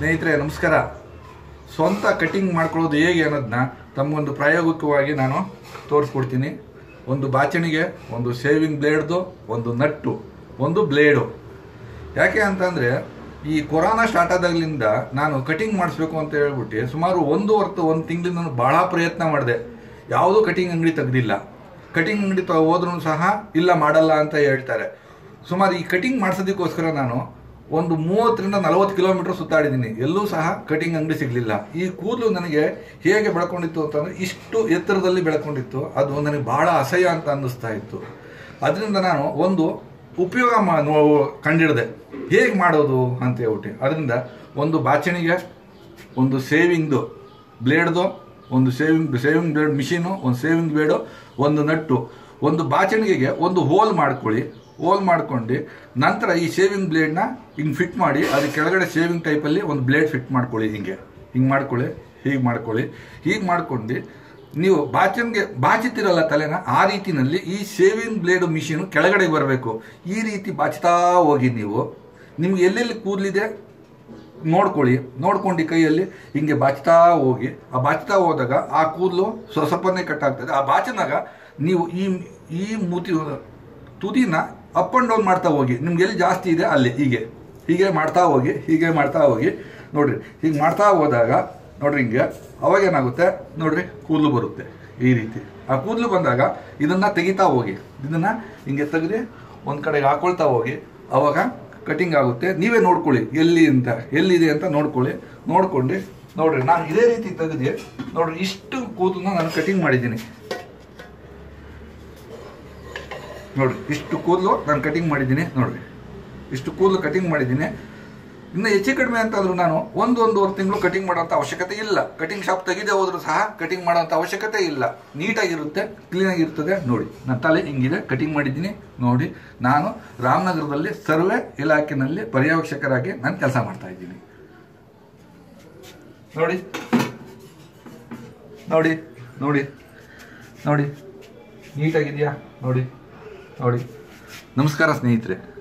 ಸ್ನೇಹಿತರೆ ನಮಸ್ಕಾರ ಸ್ವಂತ ಕಟಿಂಗ್ ಮಾಡ್ಕೊಳ್ಳೋದು ಹೇಗೆ ಅನ್ನೋದನ್ನ ತಮಗೊಂದು ಪ್ರಾಯೋಗಿಕವಾಗಿ ನಾನು ತೋರಿಸ್ಕೊಡ್ತೀನಿ ಒಂದು ಬಾಚಣಿಗೆ ಒಂದು ಶೇವಿಂಗ್ ಬ್ಲೇಡ್ದು ಒಂದು ನಟ್ಟು ಒಂದು ಬ್ಲೇಡು ಯಾಕೆ ಅಂತಂದರೆ ಈ ಕೊರೋನಾ ಸ್ಟಾರ್ಟ್ ಆದಾಗಲಿಂದ ನಾನು ಕಟಿಂಗ್ ಮಾಡಿಸ್ಬೇಕು ಅಂತ ಹೇಳ್ಬಿಟ್ಟು ಸುಮಾರು ಒಂದು ಹೊರ್ತು ಒಂದು ತಿಂಗಳಿಂದ ನಾನು ಭಾಳ ಪ್ರಯತ್ನ ಮಾಡಿದೆ ಯಾವುದೂ ಕಟಿಂಗ್ ಅಂಗಡಿ ತೆಗ್ದಿಲ್ಲ ಕಟಿಂಗ್ ಅಂಗಡಿ ತ ಹೋದ್ರೂ ಸಹ ಇಲ್ಲ ಮಾಡಲ್ಲ ಅಂತ ಹೇಳ್ತಾರೆ ಸುಮಾರು ಈ ಕಟಿಂಗ್ ಮಾಡಿಸೋದಕ್ಕೋಸ್ಕರ ನಾನು ಒಂದು ಮೂವತ್ತರಿಂದ ನಲವತ್ತು ಕಿಲೋಮೀಟರ್ ಸುತ್ತಾಡಿದ್ದೀನಿ ಎಲ್ಲೂ ಸಹ ಕಟಿಂಗ್ ಅಂಗಡಿ ಸಿಗಲಿಲ್ಲ ಈ ಕೂದಲು ನನಗೆ ಹೇಗೆ ಬೆಳ್ಕೊಂಡಿತ್ತು ಅಂತಂದರೆ ಇಷ್ಟು ಎತ್ತರದಲ್ಲಿ ಬೆಳ್ಕೊಂಡಿತ್ತು ಅದು ನನಗೆ ಭಾಳ ಅಸಹ್ಯ ಅಂತ ಅನ್ನಿಸ್ತಾ ಇತ್ತು ಅದರಿಂದ ನಾನು ಒಂದು ಉಪಯೋಗ ಮಾ ನೋ- ಕಂಡಿಡಿದೆ ಹೇಗೆ ಮಾಡೋದು ಅಂತ ಹೇಳ್ಬಿಟ್ಟು ಅದರಿಂದ ಒಂದು ಬಾಚಣಿಗೆ ಒಂದು ಸೇವಿಂಗ್ದು ಬ್ಲೇಡ್ದು ಒಂದು ಸೇವಿಂಗ್ ಸೇವಿಂಗ್ ಬ್ಲೇಡ್ ಮಿಷಿನು ಒಂದು ಸೇವಿಂಗ್ ಬ್ಲೇಡು ಒಂದು ನಟ್ಟು ಒಂದು ಬಾಚಣಿಗೆಗೆ ಒಂದು ಹೋಲ್ ಮಾಡ್ಕೊಳ್ಳಿ ಹೋಲ್ ಮಾಡ್ಕೊಂಡು ನಂತರ ಈ ಶೇವಿಂಗ್ ಬ್ಲೇಡ್ನ ಹಿಂಗೆ ಫಿಟ್ ಮಾಡಿ ಅದ್ರ ಕೆಳಗಡೆ ಶೇವಿಂಗ್ ಟೈಪಲ್ಲಿ ಒಂದು ಬ್ಲೇಡ್ ಫಿಟ್ ಮಾಡ್ಕೊಳ್ಳಿ ಹಿಂಗೆ ಹಿಂಗೆ ಮಾಡ್ಕೊಳ್ಳಿ ಹೀಗೆ ಮಾಡ್ಕೊಳ್ಳಿ ಹೀಗೆ ಮಾಡ್ಕೊಂಡು ನೀವು ಬಾಚನ್ಗೆ ಬಾಚುತ್ತೀರಲ್ಲ ತಲೆನ ಆ ರೀತಿನಲ್ಲಿ ಈ ಶೇವಿಂಗ್ ಬ್ಲೇಡ್ ಮಿಷಿನ್ ಕೆಳಗಡೆ ಬರಬೇಕು ಈ ರೀತಿ ಬಾಚ್ತಾ ಹೋಗಿ ನೀವು ನಿಮ್ಗೆ ಎಲ್ಲೆಲ್ಲಿ ಕೂದಲಿದೆ ನೋಡ್ಕೊಳ್ಳಿ ನೋಡ್ಕೊಂಡು ಕೈಯಲ್ಲಿ ಹಿಂಗೆ ಬಾಚ್ತಾ ಹೋಗಿ ಆ ಬಾಚ್ತಾ ಹೋದಾಗ ಆ ಕೂದಲು ಸ್ವ- ಸ್ವಲ್ಪನೇ ಕಟ್ ಆಗ್ತದೆ ಆ ಬಾಚಿನಾಗ ನೀವು ಈ ಈ ಮೂತಿ ತುದಿನ ಅಪ್ ಆ್ಯಂಡ್ ಡೌನ್ ಮಾಡ್ತಾ ಹೋಗಿ ನಿಮ್ಗೆ ಎಲ್ಲಿ ಜಾಸ್ತಿ ಇದೆ ಅಲ್ಲಿ ಹೀಗೆ ಹೀಗೆ ಮಾಡ್ತಾ ಹೋಗಿ ಹೀಗೆ ಮಾಡ್ತಾ ಹೋಗಿ ನೋಡ್ರಿ ಹೀಗೆ ಮಾಡ್ತಾ ಹೋದಾಗ ನೋಡ್ರಿ ಹಿಂಗೆ ಅವಾಗ ಏನಾಗುತ್ತೆ ನೋಡ್ರಿ ಕೂದಲು ಬರುತ್ತೆ ಈ ರೀತಿ ಆ ಕೂದಲು ಬಂದಾಗ ಇದನ್ನ ತೆಗಿತಾ ಹೋಗಿ ಇದನ್ನ ಹಿಂಗೆ ತೆಗೆದು ಒಂದು ಕಡೆಗೆ ಹಾಕೊಳ್ತಾ ಹೋಗಿ ಅವಾಗ ಕಟಿಂಗ್ ಆಗುತ್ತೆ ನೀವೇ ನೋಡ್ಕೊಳ್ಳಿ ಎಲ್ಲಿ ಅಂತ ಎಲ್ಲಿದೆ ಅಂತ ನೋಡ್ಕೊಳ್ಳಿ ನೋಡ್ಕೊಂಡು ನೋಡ್ರಿ ನಾನು ಇದೇ ರೀತಿ ತೆಗೆದು ನೋಡ್ರಿ ಇಷ್ಟು ಕೂದಲನ್ನ ನಾನು ಕಟಿಂಗ್ ಮಾಡಿದ್ದೀನಿ ನೋಡ್ರಿ ಇಷ್ಟು ಕೂದಲು ನಾನು ಕಟಿಂಗ್ ಮಾಡಿದ್ದೀನಿ ನೋಡ್ರಿ ಇಷ್ಟು ಕೂದಲು ಕಟಿಂಗ್ ಮಾಡಿದ್ದೀನಿ ಇನ್ನು ಹೆಚ್ಚು ಕಡಿಮೆ ಅಂತಂದ್ರು ನಾನು ಒಂದು ಒಂದೂವರೆ ತಿಂಗಳು ಕಟಿಂಗ್ ಮಾಡೋಂಥ ಅವಶ್ಯಕತೆ ಇಲ್ಲ ಕಟಿಂಗ್ ಶಾಪ್ ತೆಗೆದೇ ಹೋದ್ರೂ ಸಹ ಕಟಿಂಗ್ ಮಾಡೋಂಥ ಅವಶ್ಯಕತೆ ಇಲ್ಲ ನೀಟಾಗಿರುತ್ತೆ ಕ್ಲೀನಾಗಿರ್ತದೆ ನೋಡಿ ನನ್ನ ತಲೆ ಹಿಂಗಿದೆ ಕಟಿಂಗ್ ಮಾಡಿದ್ದೀನಿ ನೋಡಿ ನಾನು ರಾಮನಗರದಲ್ಲಿ ಸರ್ವೆ ಇಲಾಖೆನಲ್ಲಿ ಪರ್ಯವೇಕ್ಷಕರಾಗಿ ನಾನು ಕೆಲಸ ಮಾಡ್ತಾ ಇದ್ದೀನಿ ನೋಡಿ ನೋಡಿ ನೋಡಿ ನೋಡಿ ನೀಟಾಗಿದೆಯಾ ನೋಡಿ ನೋಡಿ ನಮಸ್ಕಾರ ಸ್ನೇಹಿತರೆ